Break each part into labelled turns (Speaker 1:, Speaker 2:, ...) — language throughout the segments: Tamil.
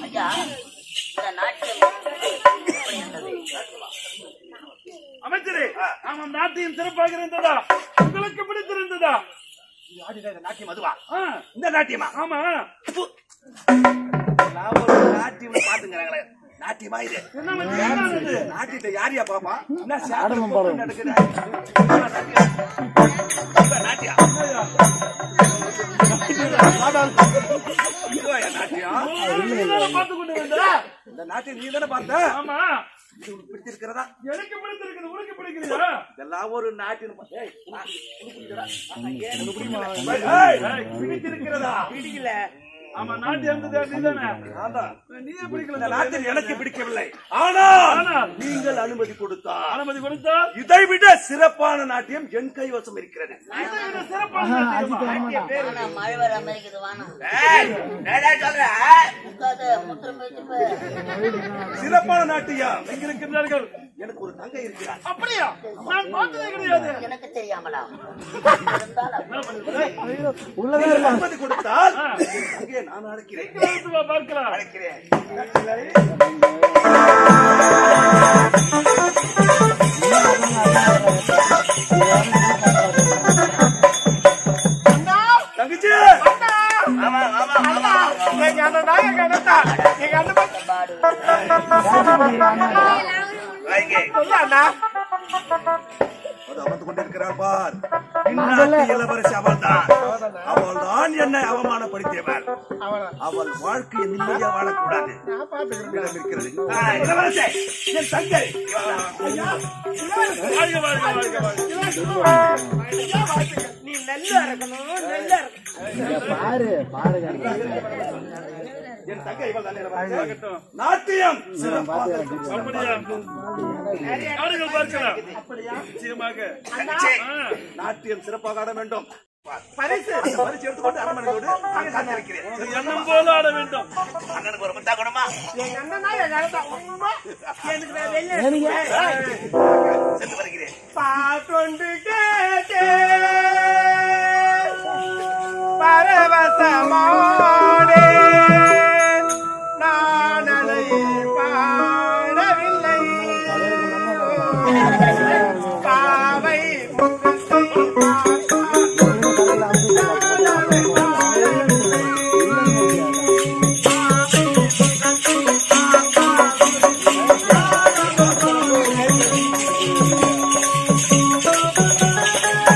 Speaker 1: ஐயா இந்த நாட்டில் எப்படி இருந்தது
Speaker 2: அமைச்சரே ஆமாம் நாட்டியம் சிறப்பாக இருந்ததா உங்களுக்கு பிடித்திருந்ததா
Speaker 3: நாட்டியம் அதுவா
Speaker 2: ஆ,
Speaker 3: இந்த நாட்டியமா
Speaker 2: ஆமா
Speaker 3: நான் ஒரு நாட்டியம் பாத்துங்கிறாங்களே நாட்டியமா இது
Speaker 2: என்ன அமைச்சரே, என்ன இது?
Speaker 3: நாட்டியத்தை யாரியா பாப்பா என்ன சாதனம் நடக்குது நாட்டியா இதுவாயா நாட்டியம்
Speaker 2: நீதானே பார்த்து கொண்டு வந்த?
Speaker 3: இந்த நாட்டியம் நீ தானே பார்த்த
Speaker 2: ஆமா
Speaker 3: இது உனக்கு பிடிச்சிருக்கிறதா
Speaker 2: எனக்கு பிடித்திருக்குது உனக்கு பிடிக்கிறதா
Speaker 3: இதெல்லாம் ஒரு நாட்டியம் ஏய், நான் உனக்கு பிடிக்குதா? ஏன் உனக்கு பிடிக்கல? ஏய், பிடித்திருக்கிறதா பிடிக்கல
Speaker 2: ஆமா நாட்டியம் இருந்தது நீதானே
Speaker 3: ஆமாம்.
Speaker 2: நீயே பிடிக்கல
Speaker 3: இந்த நாட்டில் எனக்கு பிடிக்கவில்லை ஆனால்
Speaker 2: ஆனால்
Speaker 3: நீங்கள் அனுமதி கொடுத்தால்
Speaker 2: அனுமதி கொடுத்தால்
Speaker 3: இதை விட சிறப்பான நாட்டியம் என் கைவசம் இருக்கிறது
Speaker 2: இதை விட சிறப்பான நாட்டியமா?
Speaker 1: ஆனா மழை வர அமெரிக்கது வானா
Speaker 3: ஏய், என்னடா சொல்ற?
Speaker 1: முக்காத முத்திரம் வச்சுப்ப
Speaker 3: சிறப்பான நாட்டியம்
Speaker 2: எங்க இருக்கின்றார்கள்
Speaker 3: எனக்கு ஒரு தங்கை இருக்கிறார்
Speaker 2: அப்படியா நான் பார்த்ததே கிடையாது
Speaker 1: எனக்கு தெரியாமலா இருந்தாலும்
Speaker 3: நீங்கள் அனுமதி கொடுத்தால் என் தங்கையை நான் அழைக்கிறேன்
Speaker 2: எடுத்து வா, பார்க்கலாம்
Speaker 3: அழைக்கிறேன் தங்கச்சி ஆமா ஆமா ஆமா
Speaker 1: பாடு
Speaker 3: வைங்க. அது அமர்ந்து கொண்டிருக்கிறாள் பார் இந்நாட்டு இளவரசி அவள்தான் அவள்தான் என்னை அவமானப்படுத்தியவள் அவள் வாழ்க்கையை நிம்மதியா வாழக்கூடாது என்னிடம் இருக்கிறது ஆ, இளவரசி என் தங்கை
Speaker 2: வாழ்க, வாழ்க, வாழ்க, வாழ்க.
Speaker 3: நீ நல்லா இருக்கணும் நல்லா என் தங்கை இவள் தான் இளவரசி.
Speaker 2: ஆகட்டும்.
Speaker 3: நாட்டியம் சிறப்பாக
Speaker 2: அப்படியா ஆடுகள் பார்க்கலாம் நிச்சயமாக
Speaker 3: தங்கச்சி,
Speaker 2: ஆ.
Speaker 3: நாட்டியம் சிறப்பாக ஆட வேண்டும் பரிசு பரிசு எடுத்துக்கொண்டு அரண்மனையோடு நான் காத்திருக்கிறேன்
Speaker 2: இது எண்ணம் போல ஆட வேண்டும்
Speaker 3: அண்ணனுக்கு ஒரு முத்தா கொடுமா சென்று வருகிறேன்
Speaker 4: பாட்டொண்டு கேட்டே பரவசமானே நான் அதை பாடவில்லை பாவை முகத்தை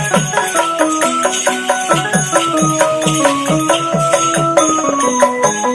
Speaker 3: ஆ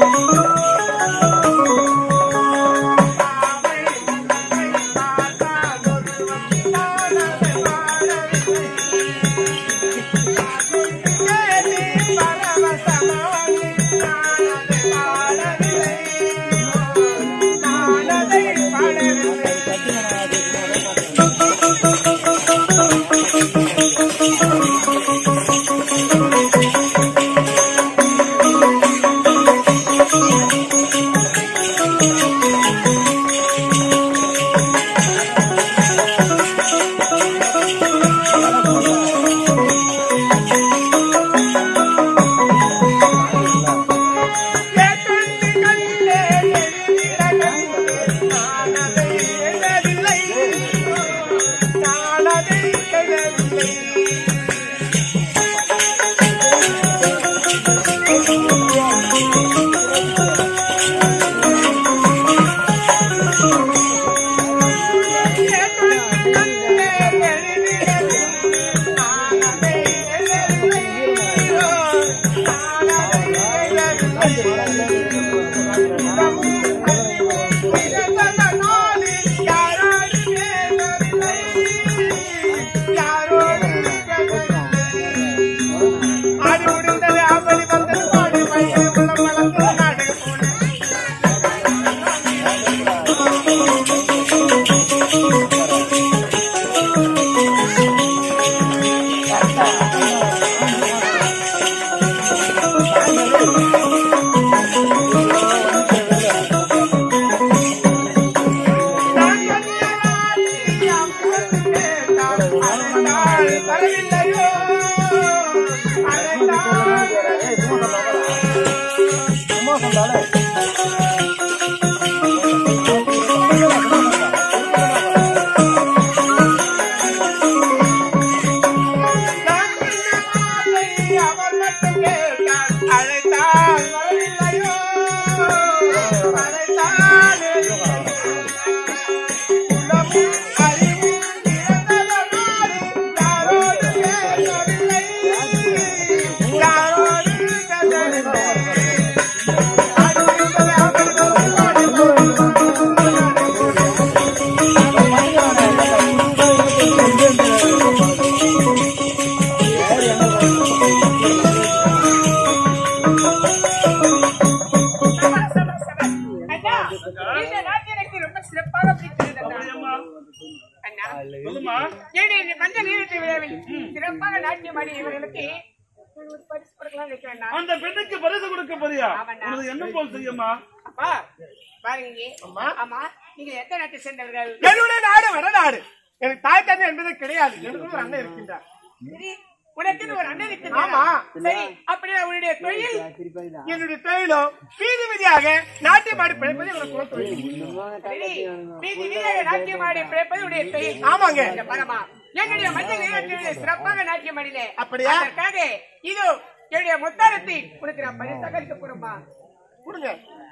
Speaker 5: இந்த நாட்டு எனக்கு ரொம்ப சிறப்பாக பிடித்தது அண்ணா.
Speaker 2: அப்படியேம்மா.
Speaker 5: அண்ணா
Speaker 2: சொல்லுமா
Speaker 5: என்னுடைய இந்த மஞ்சள் நீரட்டு விழாவில் சிறப்பாக நாட்டியம் ஆடிய இவர்களுக்கு நான் ஒரு பரிசு கொடுக்கலாம் நினைக்கிறேன் அண்ணா.
Speaker 2: அந்த பெண்ணுக்கு பரிசு கொடுக்க போறியா
Speaker 5: ஆமாண்ணா.
Speaker 2: உனது என்ன போல் செய்யம்மா
Speaker 5: அப்பா பாருங்க ஆமா நீங்க எந்த நாட்டை சேர்ந்தவர்கள்
Speaker 4: என்னுடைய நாடு வடநாடு எனக்கு தாய் தந்தை என்பது கிடையாது எனக்கு ஒரு அண்ணன் இருக்கின்றார்
Speaker 5: சரி, உனக்குன்னு ஒரு அண்ணன் இருக்கு
Speaker 4: ஆமா.
Speaker 5: சரி அப்படியே உன்னுடைய தொழில்
Speaker 4: என்னுடைய தொழிலும் வீதி விதியாக நாட்டியம் ஆடி பிழைப்பது எனக்கு ஒரு தொழில்
Speaker 5: சரி, வீதி வீதியாக நாட்டியம் ஆடி பிழைப்பது உன்னுடைய தொழில்
Speaker 4: ஆமாங்க.
Speaker 5: இந்த பரமா என்னுடைய மஞ்சள் நீராட்டியில் சிறப்பாக நாட்டியம் ஆடினேன்
Speaker 4: அப்படியா?
Speaker 5: அதற்காக இதோ என்னுடைய முத்தாரத்தை உனக்கு நான் பரிசாக இருக்க போறோமா
Speaker 4: கொடுங்க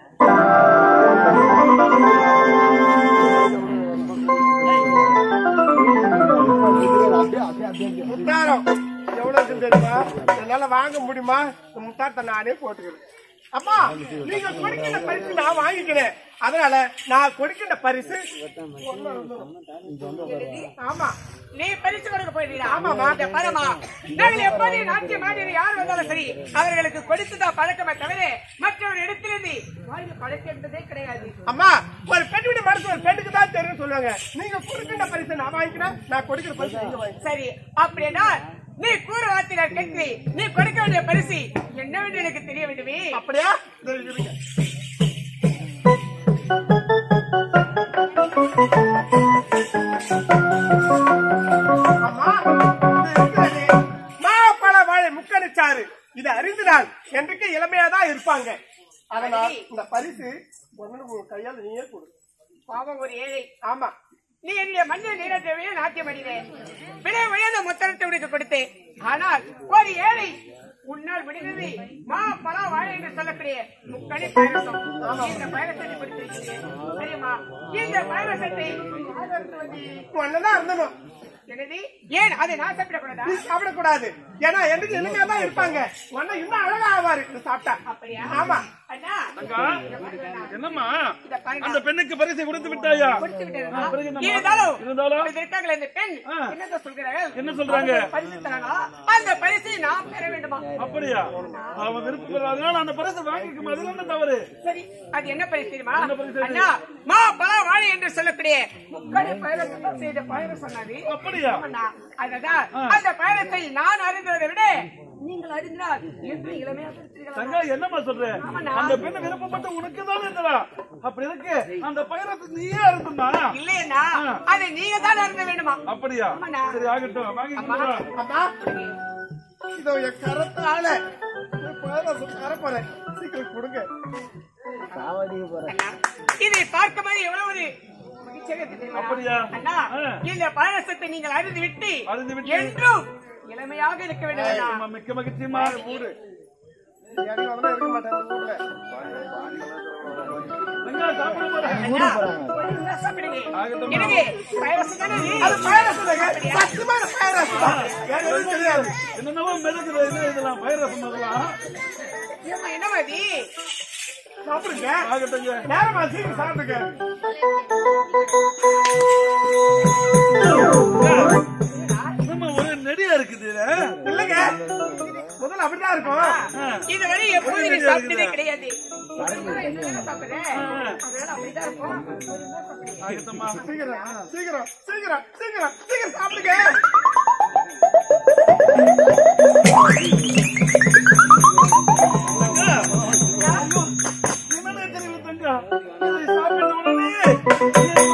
Speaker 4: முத்தாரம் எவ்வளவு இருக்குன்னு தெரியுமா என்னால வாங்க முடியுமா இந்த முத்தாரத்தை நானே போட்டுக்கிறேன் அம்மா நீங்க கொடுக்கின்ற பரிசு நான் வாங்கிக்கிறேன் அதனால நான் கொடுக்கின்ற பரிசு ஆமா
Speaker 5: நீ பரிசு கொடுக்க போயிருந்தீங்க
Speaker 4: ஆமாம்மா.
Speaker 5: இந்த பரமா நாங்கள் எப்போது நாட்டியம் ஆடிய யார் வந்தாலும் சரி அவர்களுக்கு கொடுத்துதான் பழக்கமே தவிர மற்றொரு இடத்திலிருந்து வாழ்க்கை பழக்கம் என்பதே கிடையாது
Speaker 4: அம்மா ஒரு பெண்ணுடைய மனசு ஒரு பெண்ணுக்கு தான் தெரியும் சொல்லுவாங்க நீங்க கொடுக்கின்ற பரிசு நான் வாங்கிக்கிறேன் நான் கொடுக்கிற பரிசு நீங்க வாங்கிக்கிறேன்
Speaker 5: சரி அப்படின்னா நீ கூற வார்த்தைகள் கேட்கிறீ நீ கொடுக்க வேண்டிய பரிசு என்னவென்று எனக்கு தெரிய வேண்டுமே
Speaker 4: அப்படியா இதோ இருங்க. அம்மா, இது இருக்கிறது. மாப்பழ வாழை முக்கணிச்சாறு இது அறிந்தினால் என்றைக்கு இளமையா தான் இருப்பாங்க அதனால் இந்த பரிசு ஒன்னு உன் கையால் நீயே கொடு
Speaker 5: பாவம் ஒரு ஏழை
Speaker 4: ஆமா
Speaker 5: நீ என்னுடைய மஞ்சள் நீரற்றவையே நாட்டியம் அடினேன் விலை உயர்ந்த முத்தரத்தை உனக்கு கொடுத்தேன் ஆனால் ஒரு ஏழை உன்னால் விடுகிறது மா பலா வாழை என்று சொல்லக்கூடிய முக்கணி பயரசம் இந்த பயரசத்தை கொடுத்திருக்கிறேன் தெரியுமா இந்த பயரசத்தை யார் அறுத்து வந்தீர்?
Speaker 4: ஒன்னதான் இருந்தணும்
Speaker 5: என்னது ஏன் அதை நான் சாப்பிடக்கூடாதா
Speaker 4: நீ சாப்பிடக்கூடாது ஏன்னா என்றைக்கு இளமையா தான் இருப்பாங்க ஒன்னும் இன்னும் அழகா ஆவாரு இது சாப்பிட்டா
Speaker 5: அப்படியா
Speaker 4: ஆமா
Speaker 5: அண்ணா
Speaker 2: அக்கா, என்னம்மா
Speaker 5: இத பாருங்க.
Speaker 2: அந்த பெண்ணுக்கு பரிசு கொடுத்து விட்டாயா
Speaker 5: கொடுத்து விட்டேன்
Speaker 2: ஆ, பிறகு என்னம்மா?
Speaker 5: இருந்தாலும்
Speaker 2: இருந்தாலும்
Speaker 5: இது இருக்காங்களே இந்த பெண்
Speaker 2: ஆ.
Speaker 5: என்னதான் சொல்கிறார்கள்
Speaker 2: என்ன சொல்றாங்க?
Speaker 5: அவங்க பரிசு தராங்களா அந்த பரிசை நாம் பெற வேண்டுமா
Speaker 2: அப்படியா அவன் விருப்பப்படுற அதனால அந்த பரிசு வாங்கிக்கும் அதுல என்ன தவறு
Speaker 5: சரி அது என்ன பரிசு தெரியுமா
Speaker 2: என்ன பரிசு அது?
Speaker 5: அண்ணா மா பலா வாழை என்று சொல்லக்கூடிய முக்கடை பயணத்தை செய்த பயணம் சொன்னாரு
Speaker 2: அப்படியா
Speaker 5: ஆமாண்ணா. அதுதான் அந்த பயணத்தை நான் அறிந்ததை விட நீங்கள் அறிந்தால் என்று இளமையாக இருக்கிறீர்களா?
Speaker 2: தங்கா என்னம்மா சொல்ற
Speaker 5: ஆமாண்ணா.
Speaker 2: அந்த பெண்ணு விருப்பப்பட்டு உனக்கு தான் இருந்ததா அப்படி இருக்கு அந்த பயணத்தை நீயே இருந்தமா
Speaker 5: இல்லையண்ணா அதை நீங்க தான் அறிந்த வேண்டுமா
Speaker 2: அப்படியா
Speaker 5: ஆமாண்ணா.
Speaker 2: சரி ஆகட்டும் வாங்கி கொண்டு வா.
Speaker 4: அம்மா இதோ என் கரத்தால கரப்போறேன் சீக்கிரம் கொடுங்க
Speaker 5: அண்ணா, இதை பார்க்கும்போது எவ்வளவு ஒரு மகிழ்ச்சியாக இருக்கு தெரியுமா?
Speaker 2: அப்படியா?
Speaker 5: அண்ணா,
Speaker 2: ஆ.
Speaker 5: இந்த பயணத்தை நீங்கள் அறிந்து விட்டு
Speaker 2: அறிந்து விட்டு.
Speaker 5: என்றும் இளமையாக இருக்க வேண்டும் அண்ணா.
Speaker 2: அம்மா, மிக்க மகிழ்ச்சிமா
Speaker 4: ஊரு எனக்கு அதெல்லாம் இருக்க மாட்டேன் இந்த ஊர்ல
Speaker 2: தங்கா சாப்பிட போறேன்
Speaker 5: அண்ணா, ஒழுங்கா சாப்பிடுங்க.
Speaker 2: ஆகட்டும்.
Speaker 5: எனக்கு பயணம் தானே நீ?
Speaker 4: அது பயரசம் சத்தியமான பயரசம் தான் எனக்கு எதுவும் தெரியாது
Speaker 2: என்னென்னவோ மிதக்குது என்ன இதெல்லாம் பயிரசம் அதெல்லாம்
Speaker 5: ஏம்மா, என்னம்மா இது?
Speaker 4: சாப்பிடுங்க
Speaker 2: ஆகட்டுங்க
Speaker 4: நேரமா சீக்கிரம் சாப்பிடுங்க
Speaker 2: என்னம்மா ஒரே நெடியா இருக்குது இது?
Speaker 4: இல்லைங்க முதல்ல அப்படிதான் இருக்கும்
Speaker 5: இதுவரை எப்போதும் நீ சாப்பிட்டதே கிடையாது என்ன சாப்பிடுற? அதனால அப்படிதான் இருக்கும்.
Speaker 2: ஆகட்டும்மா
Speaker 4: சீக்கிரம் சீக்கிரம் சீக்கிரம் சீக்கிரம் சீக்கிரம் சாப்பிடுங்க
Speaker 2: என்னன்னே தெரியல தங்கா இதை சாப்பிட்ட உடனே என்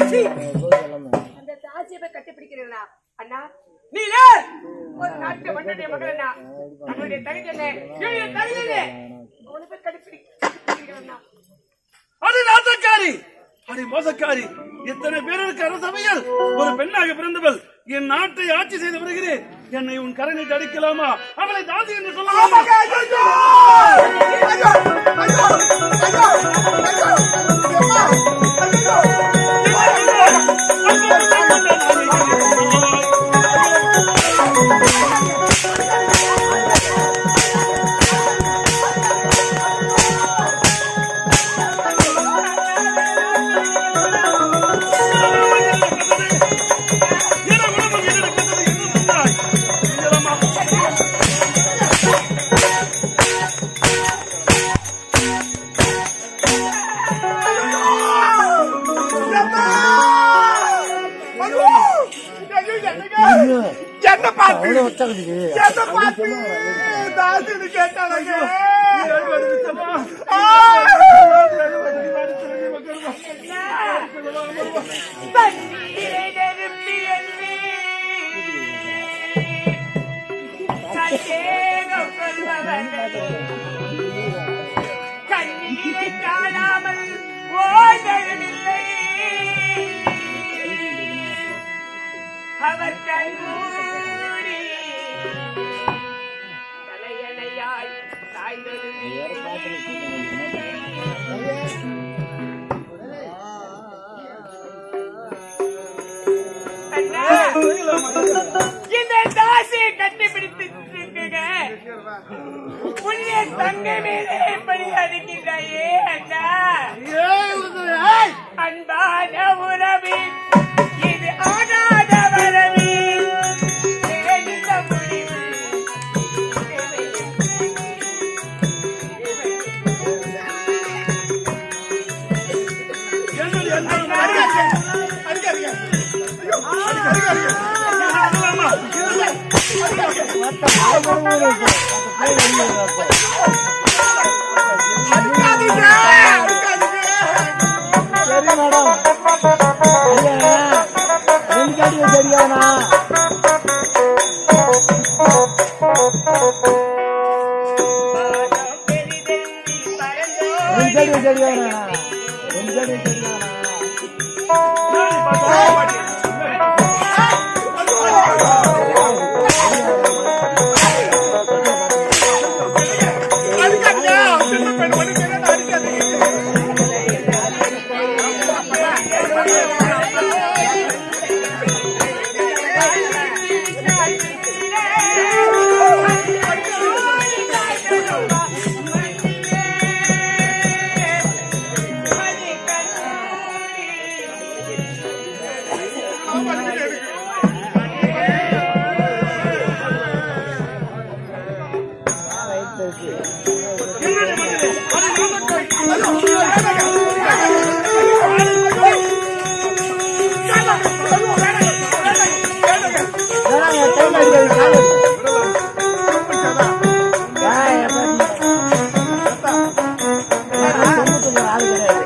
Speaker 5: தாசி அந்த தாசியை போய் கட்டிப்பிடிக்கிறீங்களா அண்ணா நீ யார்? ஒரு நாட்டு மன்னனுடைய மகள் அண்ணா நம்மளுடைய தகுதி என்ன என்னுடைய தகுதி என்ன அவனை போய் கட்டிப்பிடி கட்டிப்பிடிக்கிறேன் அண்ணா
Speaker 2: அடி நாட்டக்காரி அடி மோசக்காரி இத்தனை பேருக்கு அரசவையில் ஒரு பெண்ணாக பிறந்தவள் என் நாட்டை ஆட்சி செய்து வருகிறேன் என்னை உன் கரணிட்டு அடிக்கலாமா அவளை தாசி என்று சொல்லலாமா என்ன உடம்பு என்ன நடக்கிறது என்று சொன்னாய் சொல்லலாமா?
Speaker 4: என்ன பார்த்து என்ன பார்த்து தாசின்னு கேட்டானுங்க
Speaker 5: தண்ணீரை நிரப்பி எண்ணி சந்தேகம் கொள்பவர்களே கண்ணீரை காணாமல் ஓய்ந்ததில்லை அவர் கண்மூடி தலையணையாய் சாய்ந்தது அண்ணா இந்த தாசியை கட்டிப்பிடித்து இருக்குங்க புண்ணிய தங்க மீது எப்படி அடிக்கின்றாயே அண்ணா அன்பான உறவு இது ஆகாத வரவு ஏனிந்த முடிவு
Speaker 2: என்னடி அந்த
Speaker 6: சரி மேடம் ஐயா ரெண்டு காட்டி சரியானா
Speaker 5: பாதம் பெரிதென்றி பறந்தோ
Speaker 6: ரெண்டு காட்டி சரியானா ரெண்டு காட்டி சரியானா வேணாங்க டைம் அடிக்காது காலை ஏய், அப்பா, நீ- சொம்புத்துக்கு ஆள் கிடையாது.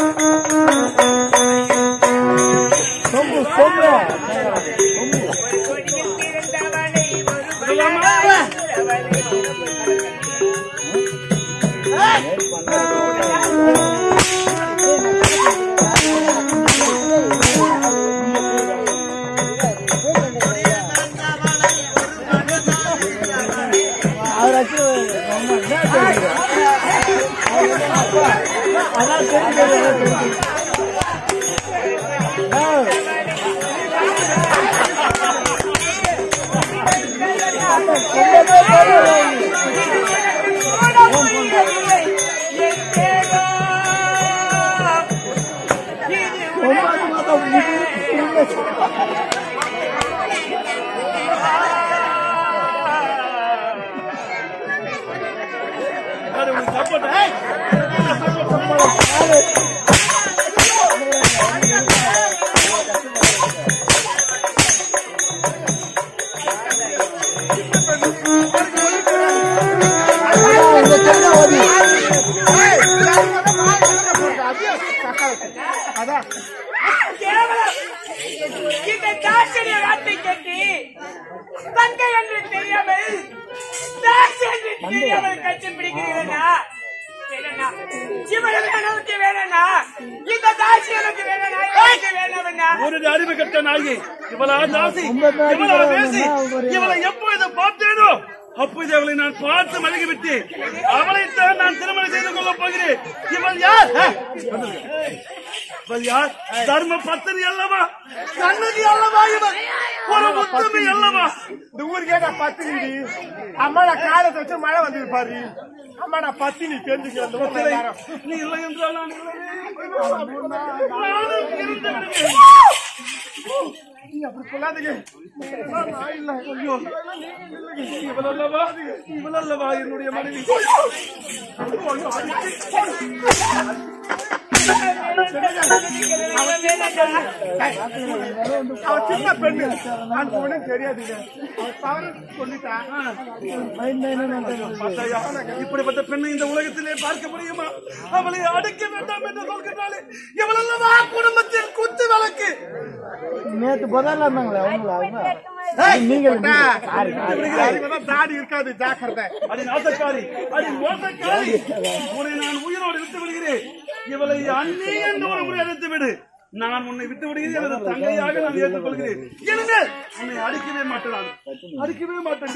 Speaker 6: சொம்பு சொம்பு சொம்பு
Speaker 5: கொடியில் பிறந்தவனை ஒரு
Speaker 6: அவராச்சு ரொம்ப இதா தெரியுது. அதான் தெரியுது ஒன்பது மாதம் முடிவு இந்த சென்னை ஓடி
Speaker 4: அதான்
Speaker 5: கேவலம் இந்த தாட்சணிய வார்த்தை கேட்டு தங்கை என்று தெரியாமல் தாட்சி என்று தெரியாமல் கட்சி பிடிக்கிறீர்களா வேணா இவன் எனக்கு வேணா இந்த தாட்சி எனக்கு வேணா எனக்கு வேணாம்னா
Speaker 2: ஒரு அறிவு கட்ட நாயகி இவளா தாசி இவளா பேசி இவளை எப்பொழுது பார்த்தேனோ அப்போது அவளை நான் பார்த்து மழகி விட்டு அவளைத்தான் நான் திருமணம் செய்து கொள்ளப் போகிறேன் இவள் யார் ஆ, இவள் யார் தர்ம பத்தினி அல்லவா கண்ணகி அல்லவா இவள் ஒரு முத்தமி அல்லவா
Speaker 4: இந்த ஊருக்கே நான் பத்தினி அம்மா நான் காலத்தை வச்சு மழை வந்து பாரு அம்மா நான் பத்தினி தெரிஞ்சுக்க அந்த ஊர்ல எல்லாரும்.
Speaker 2: நீ இல்லை என்றால் நான் நானும் இருந்து விடுவேன்.
Speaker 4: நீ அப்படி சொல்லாதீங்க நான் இல்ல ஐயோ
Speaker 2: இவள் அல்லவா இவள் அல்லவா என்னுடைய மனைவி
Speaker 5: அவன் வேணாண்டா
Speaker 4: அவ சின்ன பெண்ணு அந்த ஒண்ணும் தெரியாதுங்க அவ தவறு சொல்லிட்டா
Speaker 2: பார்த்தாயா? இப்படிப்பட்ட பெண்ணை இந்த உலகத்திலே பார்க்க முடியுமா அவளை அடக்க வேண்டாம் என்று சொல்கிறாளே இவளல்லவா குடும்பத்தில் குத்து வழக்கு
Speaker 6: நேத்து பதாரில் இருந்தாங்களே அவங்கள அவங்க நீங்கள்
Speaker 4: தான் தாடி இருக்காது ஜாக்கிரதை
Speaker 2: அடி நாசக்காரி அடி மோசக்காரி உன்னை நான் உயிரோடு விட்டு விடுகிறேன் இவளை அண்ணி என்று ஒரு முறை அழைத்து விடு நான் உன்னை விட்டு விடுகிறேன் எனது தங்கையாக நான் ஏற்றுக்கொள்கிறேன் எனவே உன்னை அடிக்கவே மாட்டேன் நான். அடிக்கவே மாட்டேன்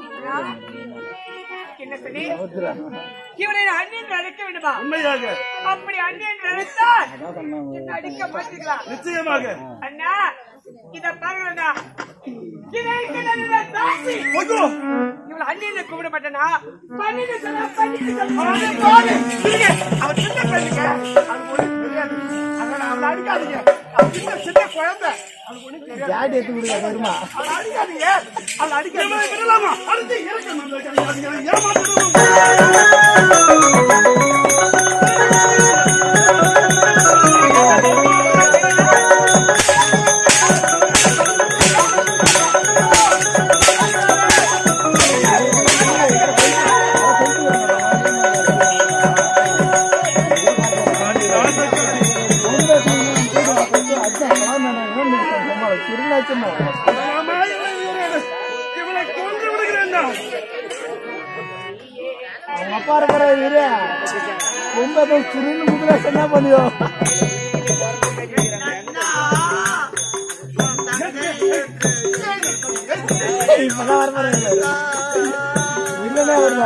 Speaker 5: என்ன சொல்லி இவனை நான் அண்ணன் அழைக்க வேண்டுமா
Speaker 2: உண்மையாக
Speaker 5: அப்படி அண்ணன் அழைத்தால் என்னை அடிக்க மாட்டீங்களா
Speaker 2: நிச்சயமாக
Speaker 5: அண்ணா இத பாருங்க இதை இருக்கிற தாசி
Speaker 2: ஐயோ!
Speaker 5: இவள அண்ணியை கூப்பிட மாட்டேனா பண்ணிட்டு சொல்ல பண்ணிட்டு சொல்ல
Speaker 4: அவ சின்ன பெண்ணுங்க அது ஒண்ணும் தெரியாது அதனால அவளை அடிக்காதீங்க அவ சின்ன சின்ன குழந்தை அது ஒண்ணும் தெரியாது
Speaker 6: ஜாடி எடுத்து கொடுக்க வருமா
Speaker 4: அவளை அடிக்காதீங்க அவளை அடிக்காதீங்க
Speaker 2: இவளை விடலாமா அடுத்து இறக்க நல்ல கிடையாது ஏமாற்றணும்
Speaker 6: திருநாச்சமா
Speaker 2: ஆமா, இவளை இவளை- இவளை கொன்று விடுகிறேன் நான்.
Speaker 6: அவங்க அப்பா இருக்கிற இரு ரொம்ப சுருன்னு முதுல என்ன பண்ணியோ இப்பதான் வர மாதிரி இல்லைன்னா வருமா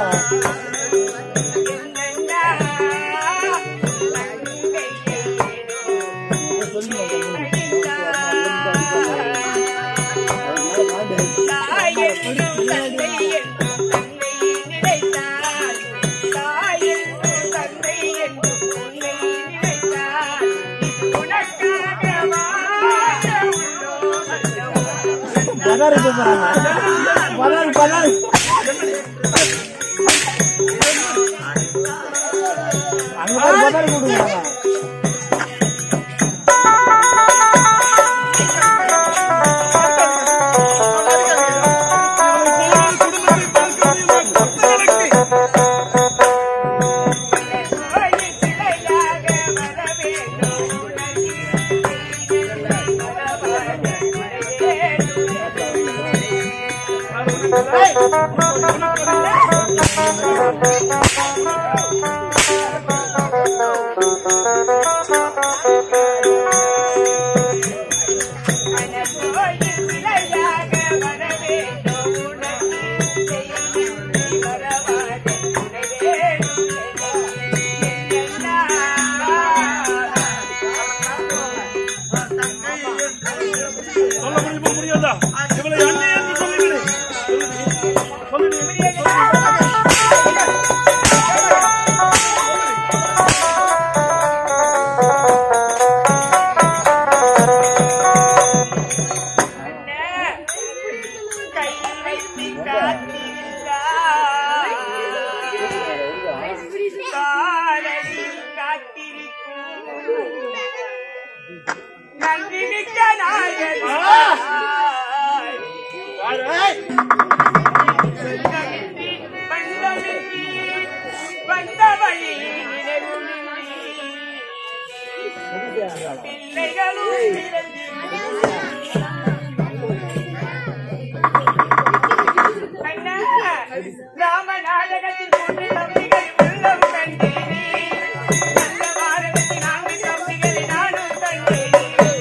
Speaker 6: பதாரி போறாங்க பதாரி பதாரி அங்க போய் பதாரி கொடுக்குறாங்க
Speaker 2: சொல்ல முடியுமா முடியாதா இவளை அண்ணே என்று சொல்லிவிடு சொல்லிவிடு.
Speaker 5: கை வைத்து காத்திருந்தாய் காலையில் காத்திருக்கும் நன்றி மிக்க நாயகனாய் சொந்தமின்றி பந்தமின்றி வந்த வழி நினைவின்றி பிள்ளைகளும் அண்ணா, ராம நாடகத்தில் மூன்று தம்பிகள் உள்ளம் கண்டேனே. நல்ல பாரதத்தில் நான்கு தம்பிகளை நானும் கண்டேனே.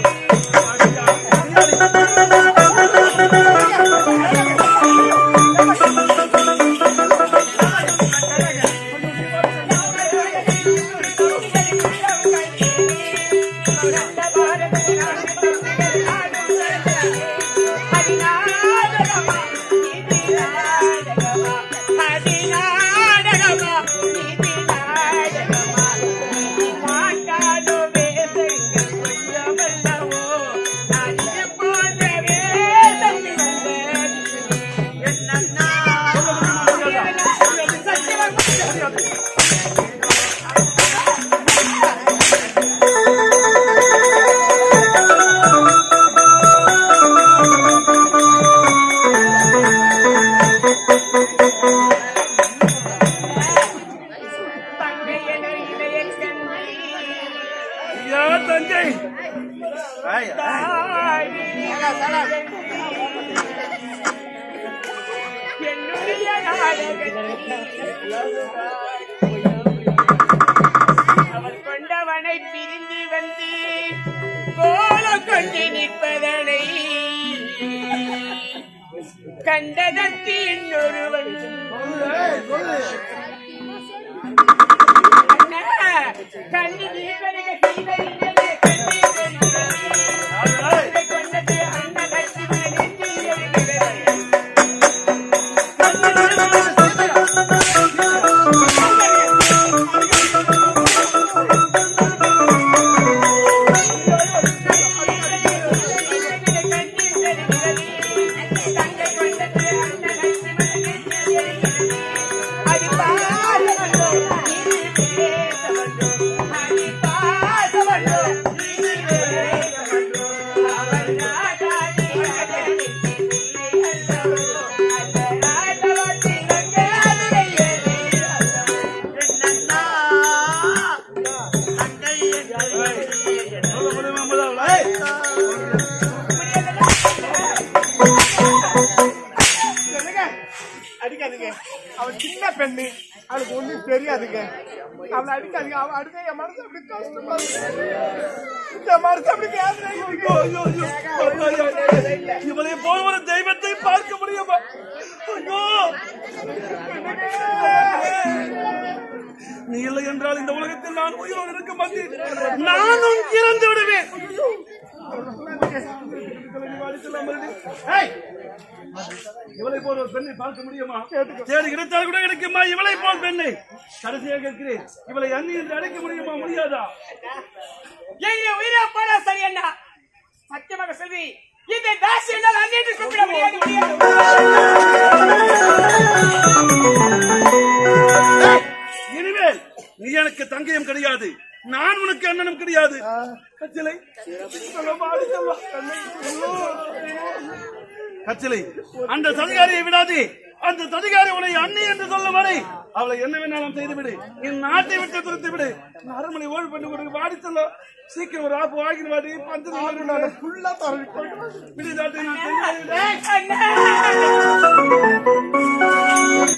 Speaker 5: தங்கை என இளைய கண்ணி
Speaker 2: ஐயா தங்கை ஐயா,
Speaker 5: என்னுடைய நாடகத்தில் அவர் கொண்டவனை பிரிந்து வந்து கோல கொண்டு நிற்பதனை கண்டதற்கு இன்னொருவன் அண்ணா, கண்ணி நீர்வருக செய்தறிஞரே, கண்ணி வருகிறது. கொண்டது அண்ணன் லட்சுமணன் என்று எழுகிறது.
Speaker 2: சொல்ல முடியுமா முதல்ல? ஐய்,
Speaker 4: என்னங்க? அடிக்காதீங்க அவள் சின்ன பெண்ணு அவளுக்கு ஒண்ணும் தெரியாதுங்க அவளை அடிக்காதீங்க அவள் அடிக்க என் மனசு அப்படி கஷ்டமா இருக்கு என் மனசு அப்படி வேதனை இருக்கு.
Speaker 2: ஐயோ, ஐயோ, ஐயோ, ஐயோ. இவளை போல் ஒரு தெய்வத்தை பார்க்க முடியுமா ஐயோ நீ இல்லை என்றால் இந்த உலகத்தில் நான் உயிரோடு இருக்க மாட்டேன் நானும் இறந்து விடுவேன் ஏய், இவளை போல் ஒரு பெண்ணை பார்க்க முடியுமா தேடி கிடைத்தால் கூட கிடைக்குமா இவளை போல் பெண்ணை கடைசியாக கேட்கிறேன் இவளை அண்ணி என்று அழைக்க முடியுமா முடியாதா
Speaker 5: எங்க உயிரை போல சரி அண்ணா சத்தியமாக செல்வி இந்த தாசி என்னால் அன்னைக்கு கூப்பிட முடியாது முடியாது
Speaker 2: இனிமேல் நீ எனக்கு தங்கையும் கிடையாது நான் உனக்கு அண்ணனும் கிடையாது கச்சிலை சொல்ல கச்சிலை அந்த சதிகாரியை விடாதே அந்த சதிகாரி உன்னை அண்ணி என்று சொல்ல வரை அவளை என்ன வேணாலும் செய்து விடு என் நாட்டை விட்டு துரத்து விடு நான் அரண்மனை ஓய்வு பண்ணி கொடுக்க வாடி சொல்ல சீக்கிரம் ஒரு ஆப்பு வாங்கி வாடி பஞ்சு
Speaker 4: நான் ஃபுல்லா தரவி
Speaker 2: விடுதாட்டை நான் செஞ்சு
Speaker 5: அண்ணா